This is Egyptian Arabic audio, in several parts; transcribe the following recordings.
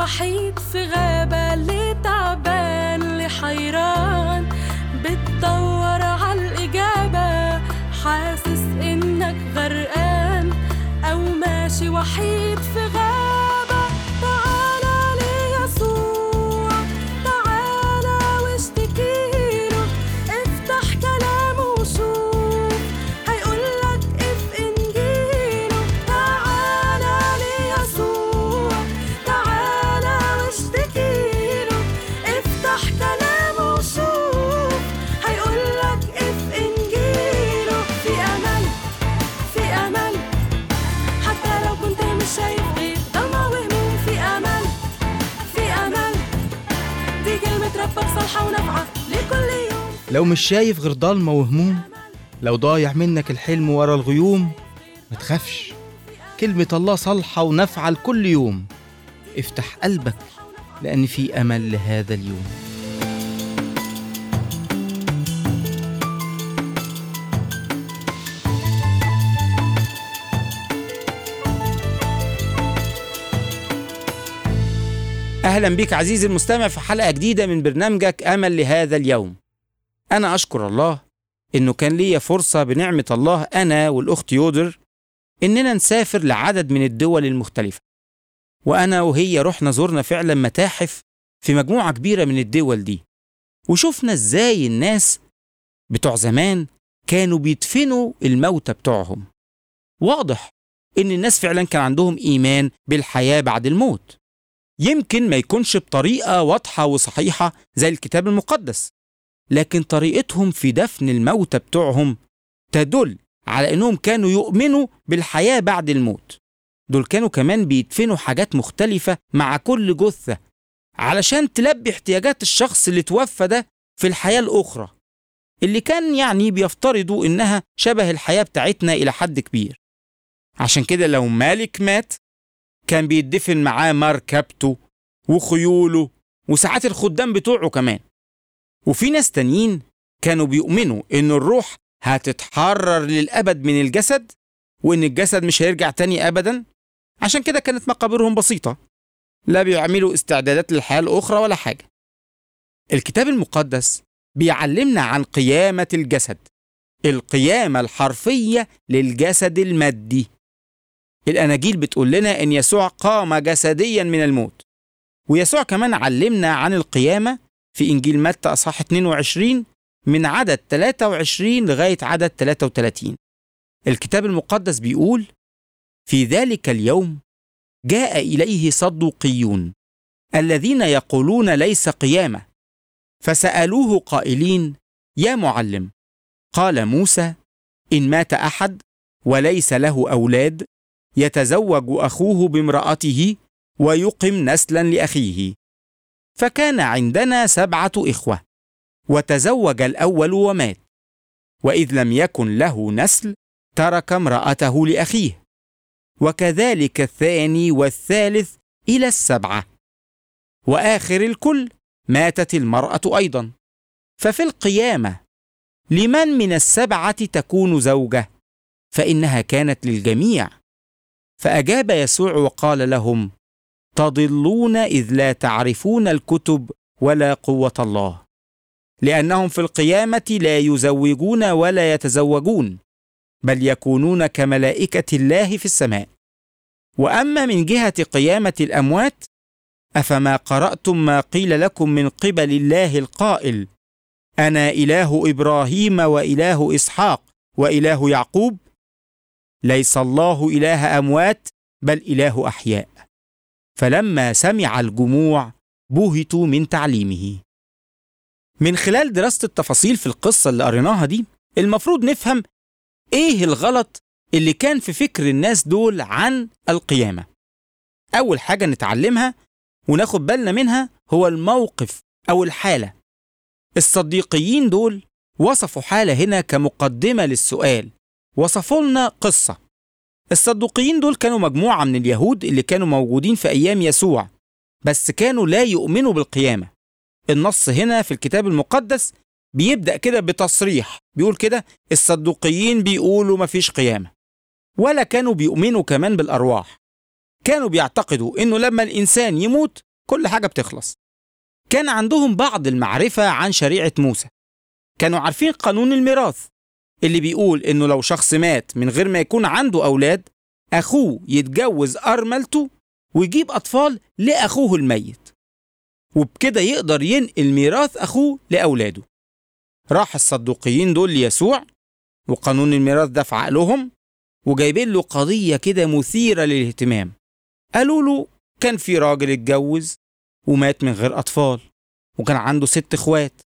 وحيد في غابة اللي تعبان اللي حيران بتدور عالإجابة حاسس إنك غرقان أو ماشي وحيد في غابة تعالى ليسوع تعالى واشتكيله افتح كلامه وشوف هيقولك اف انجيله تعالى ليسوع تعالى واشتكيله افتح كلامه وشوف هيقولك اف انجيله في امل في امل حتى لو كنت مش شايف غير ضلمة وهموم في امل في امل دي كلمة ربك صالحة ونافعة لكل يوم لو مش شايف غير ضلمة وهموم لو ضايع منك الحلم ورا الغيوم ما تخافش كلمة الله صالحة ونافعة لكل يوم افتح قلبك لأن في أمل لهذا اليوم أهلا بك عزيزي المستمع في حلقة جديدة من برنامجك أمل لهذا اليوم أنا أشكر الله إنه كان ليا فرصة بنعمة الله أنا والأخت يودر إننا نسافر لعدد من الدول المختلفة وأنا وهي رحنا زرنا فعلا متاحف في مجموعة كبيرة من الدول دي وشفنا إزاي الناس بتوع زمان كانوا بيدفنوا الموتى بتوعهم واضح إن الناس فعلا كان عندهم إيمان بالحياة بعد الموت يمكن ما يكونش بطريقة واضحة وصحيحة زي الكتاب المقدس لكن طريقتهم في دفن الموتى بتوعهم تدل على انهم كانوا يؤمنوا بالحياة بعد الموت دول كانوا كمان بيدفنوا حاجات مختلفة مع كل جثة علشان تلبي احتياجات الشخص اللي توفى ده في الحياة الأخرى اللي كان يعني بيفترضوا إنها شبه الحياة بتاعتنا إلى حد كبير عشان كده لو مالك مات كان بيدفن معاه مركبته وخيوله وساعات الخدام بتوعه كمان وفي ناس تانيين كانوا بيؤمنوا إن الروح هتتحرر للأبد من الجسد وإن الجسد مش هيرجع تاني أبدا عشان كده كانت مقابرهم بسيطة لا بيعملوا استعدادات للحياة الأخرى ولا حاجة الكتاب المقدس بيعلمنا عن قيامة الجسد القيامة الحرفية للجسد المادي الأناجيل بتقول لنا إن يسوع قام جسديا من الموت ويسوع كمان علمنا عن القيامة في إنجيل متى أصحاح 22 من عدد 23 لغاية عدد 33 الكتاب المقدس بيقول في ذلك اليوم جاء إليه صدوقيون الذين يقولون ليس قيامة فسألوه قائلين يا معلم قال موسى إن مات أحد وليس له أولاد يتزوج أخوه بامرأته ويقم نسلا لأخيه فكان عندنا سبعة إخوة وتزوج الأول ومات وإذ لم يكن له نسل ترك امرأته لأخيه وكذلك الثاني والثالث إلى السبعة وآخر الكل ماتت المرأة أيضا ففي القيامة لمن من السبعة تكون زوجة فإنها كانت للجميع فأجاب يسوع وقال لهم تضلون إذ لا تعرفون الكتب ولا قوة الله لأنهم في القيامة لا يزوجون ولا يتزوجون بل يكونون كملائكة الله في السماء وأما من جهة قيامة الأموات أفما قرأتم ما قيل لكم من قبل الله القائل أنا إله إبراهيم وإله إسحاق وإله يعقوب ليس الله إله أموات بل إله أحياء فلما سمع الجموع بهتوا من تعليمه من خلال دراسة التفاصيل في القصة اللي قريناها دي المفروض نفهم إيه الغلط اللي كان في فكر الناس دول عن القيامة أول حاجة نتعلمها وناخد بالنا منها هو الموقف أو الحالة الصديقيين دول وصفوا حالة هنا كمقدمة للسؤال وصفوا لنا قصة الصدوقيين دول كانوا مجموعة من اليهود اللي كانوا موجودين في أيام يسوع بس كانوا لا يؤمنوا بالقيامة النص هنا في الكتاب المقدس بيبدأ كده بتصريح بيقول كده الصدوقيين بيقولوا مفيش قيامة ولا كانوا بيؤمنوا كمان بالأرواح كانوا بيعتقدوا إنه لما الإنسان يموت كل حاجة بتخلص كان عندهم بعض المعرفة عن شريعة موسى كانوا عارفين قانون الميراث اللي بيقول إنه لو شخص مات من غير ما يكون عنده أولاد أخوه يتجوز أرملته ويجيب أطفال لأخوه الميت وبكده يقدر ينقل ميراث أخوه لأولاده راح الصدوقيين دول ليسوع وقانون الميراث ده في عقلهم وجايبين له قضية كده مثيرة للاهتمام قالوا له كان في راجل اتجوز ومات من غير أطفال وكان عنده ست اخوات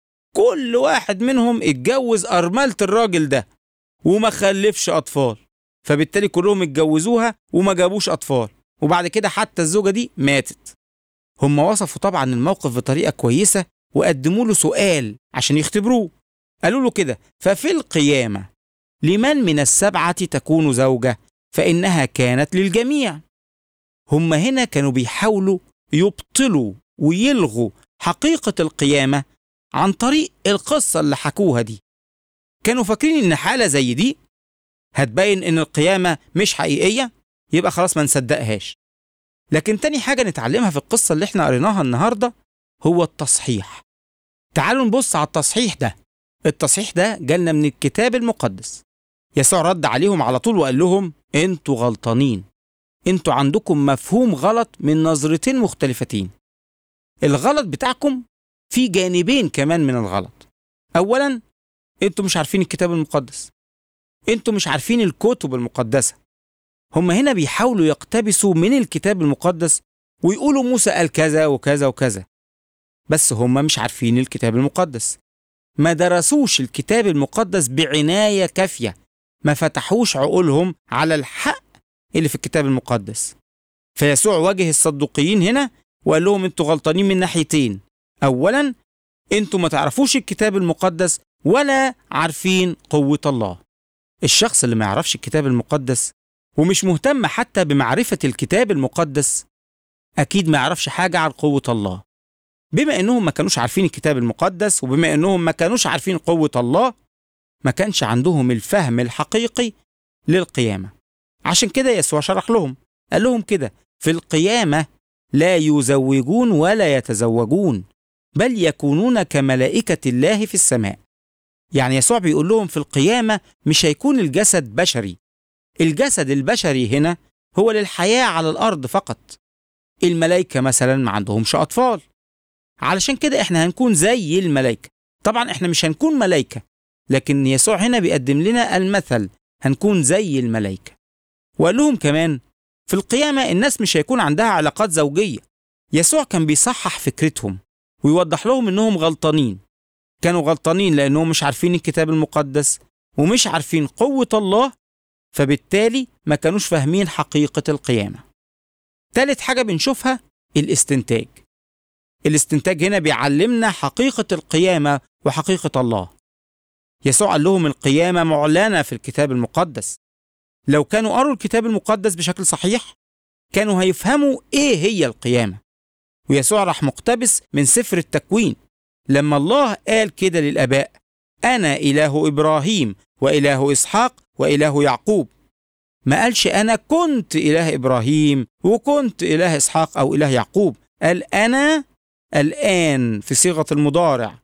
كل واحد منهم اتجوز أرملة الراجل ده وما خلفش أطفال فبالتالي كلهم اتجوزوها وما جابوش أطفال وبعد كده حتى الزوجة دي ماتت هم وصفوا طبعا الموقف بطريقة كويسة وقدموا له سؤال عشان يختبروه قالوا له كده ففي القيامة لمن من السبعة تكون زوجة فإنها كانت للجميع هم هنا كانوا بيحاولوا يبطلوا ويلغوا حقيقة القيامة عن طريق القصة اللي حكوها دي كانوا فاكرين إن حالة زي دي هتبين إن القيامة مش حقيقية يبقى خلاص ما نصدقهاش لكن تاني حاجة نتعلمها في القصة اللي احنا قريناها النهاردة هو التصحيح تعالوا نبص على التصحيح ده التصحيح ده جالنا من الكتاب المقدس يسوع رد عليهم على طول وقال لهم انتوا غلطانين انتوا عندكم مفهوم غلط من نظرتين مختلفتين الغلط بتاعكم في جانبين كمان من الغلط اولا انتوا مش عارفين الكتاب المقدس انتوا مش عارفين الكتب المقدسة هم هنا بيحاولوا يقتبسوا من الكتاب المقدس ويقولوا موسى قال كذا وكذا وكذا بس هم مش عارفين الكتاب المقدس ما درسوش الكتاب المقدس بعناية كافية ما فتحوش عقولهم على الحق اللي في الكتاب المقدس فيسوع واجه الصدوقيين هنا وقال لهم انتوا غلطانين من ناحيتين اولا انتوا ما تعرفوش الكتاب المقدس ولا عارفين قوة الله الشخص اللي ما يعرفش الكتاب المقدس ومش مهتم حتى بمعرفة الكتاب المقدس أكيد ما يعرفش حاجة عن قوة الله بما إنهم ما كانوش عارفين الكتاب المقدس وبما إنهم ما كانوش عارفين قوة الله ما كانش عندهم الفهم الحقيقي للقيامة عشان كده يسوع شرح لهم قال لهم كده في القيامة لا يزوجون ولا يتزوجون بل يكونون كملائكة الله في السماء يعني يسوع بيقول لهم في القيامة مش هيكون الجسد بشري الجسد البشري هنا هو للحياة على الأرض فقط الملائكة مثلا ما عندهمش أطفال علشان كده احنا هنكون زي الملائكة طبعا احنا مش هنكون ملائكة لكن يسوع هنا بيقدم لنا المثل هنكون زي الملائكة وقال لهم كمان في القيامة الناس مش هيكون عندها علاقات زوجية يسوع كان بيصحح فكرتهم ويوضح لهم انهم غلطانين كانوا غلطانين لانهم مش عارفين الكتاب المقدس ومش عارفين قوة الله فبالتالي ما كانوش فاهمين حقيقة القيامة تالت حاجة بنشوفها الاستنتاج الاستنتاج هنا بيعلمنا حقيقة القيامة وحقيقة الله يسوع قال لهم القيامة معلنة في الكتاب المقدس لو كانوا قروا الكتاب المقدس بشكل صحيح كانوا هيفهموا ايه هي القيامة ويسوع راح مقتبس من سفر التكوين لما الله قال كده للآباء أنا إله إبراهيم وإله إسحاق وإله يعقوب ما قالش أنا كنت إله إبراهيم وكنت إله إسحاق أو إله يعقوب قال أنا الآن في صيغة المضارع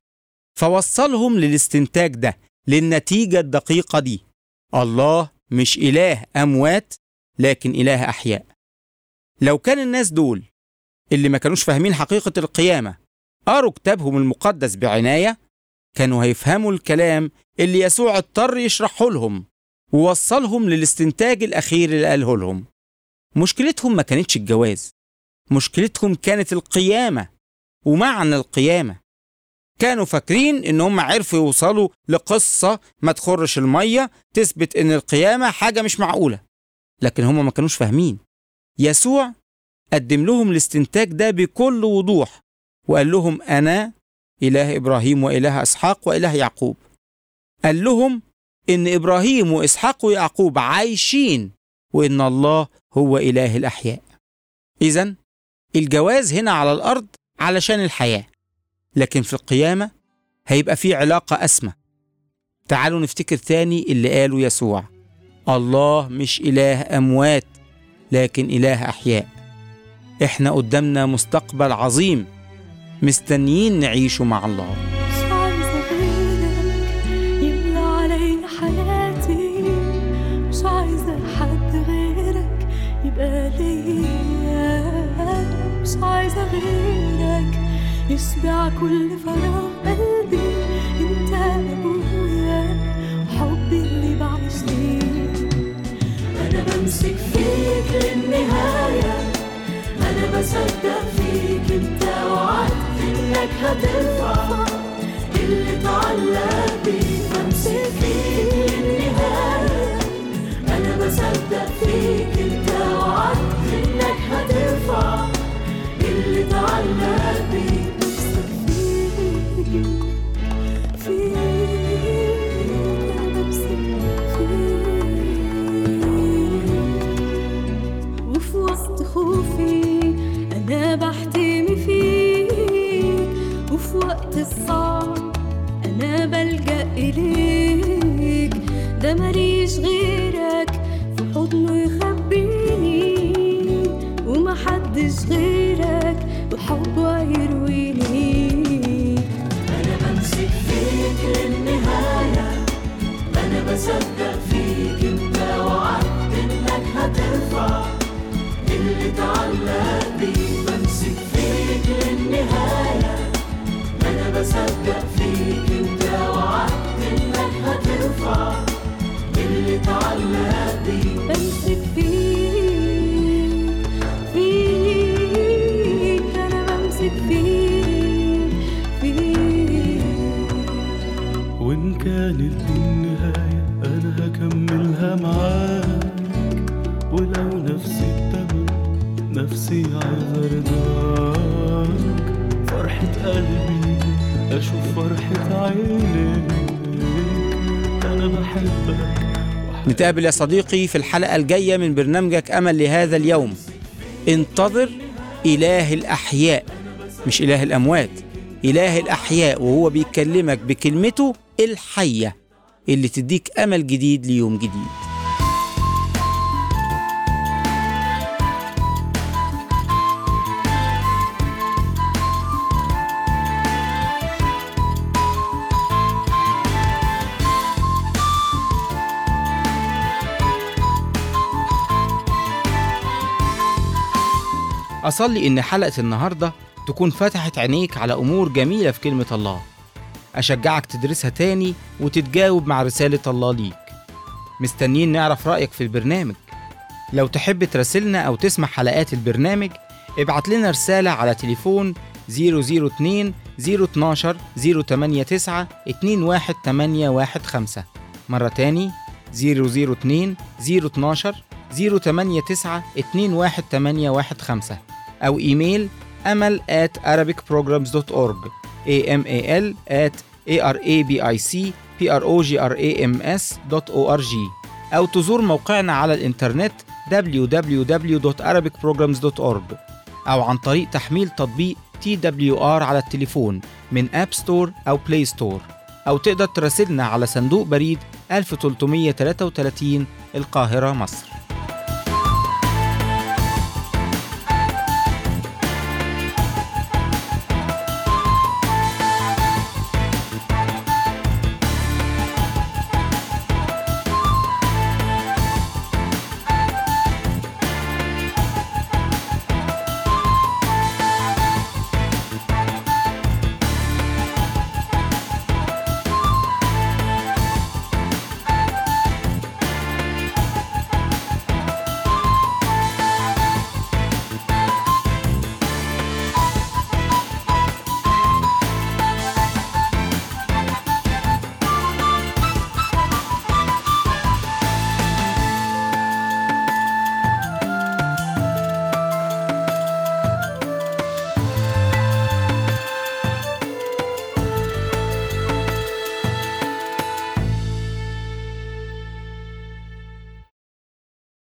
فوصلهم للاستنتاج ده للنتيجة الدقيقة دي الله مش إله أموات لكن إله أحياء لو كان الناس دول اللي ما كانوش فاهمين حقيقة القيامة قروا كتابهم المقدس بعناية كانوا هيفهموا الكلام اللي يسوع اضطر يشرحه لهم ووصلهم للاستنتاج الأخير اللي قاله لهم مشكلتهم ما كانتش الجواز مشكلتهم كانت القيامة ومعنى القيامة كانوا فاكرين ان هم عرفوا يوصلوا لقصة ما تخرش المية تثبت ان القيامة حاجة مش معقولة لكن هم ما كانوش فاهمين يسوع قدم لهم الاستنتاج ده بكل وضوح وقال لهم أنا إله إبراهيم وإله إسحاق وإله يعقوب قال لهم إن إبراهيم وإسحاق ويعقوب عايشين وإن الله هو إله الأحياء إذا الجواز هنا على الأرض علشان الحياة لكن في القيامة هيبقى في علاقة أسمى تعالوا نفتكر تاني اللي قاله يسوع الله مش إله أموات لكن إله أحياء إحنا قدامنا مستقبل عظيم مستنيين نعيشه مع الله مش عايزة غيرك يملى علي حياتي مش عايزة حد غيرك يبقى ليا مش عايزة غيرك يشبع كل فراغ قلبي انت ابويا وحبي اللي بعيش ليه انا بمسك فيك للنهايه أنا بصدق فيك أنت وعدت إنك هترفع اللي اتعلق بيك بمسك فيك للنهاية أنا بصدق فيك أنت وعدت إنك هترفع اللي اتعلق بيك بمسك فيك فيك أنا بمسك فيك وفي وسط خوفي أنا بحتمي فيك وفي وقت الصعب أنا بلجأ إليك ده ماليش غيرك في حضنه يخبيني ومحدش غيرك بحبه يرويني أنا بمسك فيك للنهاية أنا بصدق فيك أنت وعدت إنك هترفع اللي اتعلق بيه بمسك فيك للنهاية أنا بصدق فيك أنت وعدت إنك هترفع اللي اتعلق بيه بمسك فيك فيك أنا بمسك فيك فيك وإن كانت دي النهاية أنا هكملها معاك ولو نفسي التمن نفسي عايز أرضاك فرحة قلبي أشوف فرحة عينيك أنا بحبك نتقابل يا صديقي في الحلقة الجاية من برنامجك أمل لهذا اليوم انتظر إله الأحياء مش إله الأموات إله الأحياء وهو بيكلمك بكلمته الحية اللي تديك أمل جديد ليوم جديد أصلي إن حلقة النهاردة تكون فتحت عينيك على أمور جميلة في كلمة الله أشجعك تدرسها تاني وتتجاوب مع رسالة الله ليك مستنيين نعرف رأيك في البرنامج لو تحب تراسلنا أو تسمع حلقات البرنامج ابعت لنا رسالة على تليفون 002 012 089 21815 مرة تاني 002 012 089 21815 أو إيميل أمل at arabicprograms.org amal at arabicprograms.org أو تزور موقعنا على الإنترنت www.arabicprograms.org أو عن طريق تحميل تطبيق TWR على التليفون من أب ستور أو بلاي ستور أو تقدر تراسلنا على صندوق بريد 1333 القاهرة مصر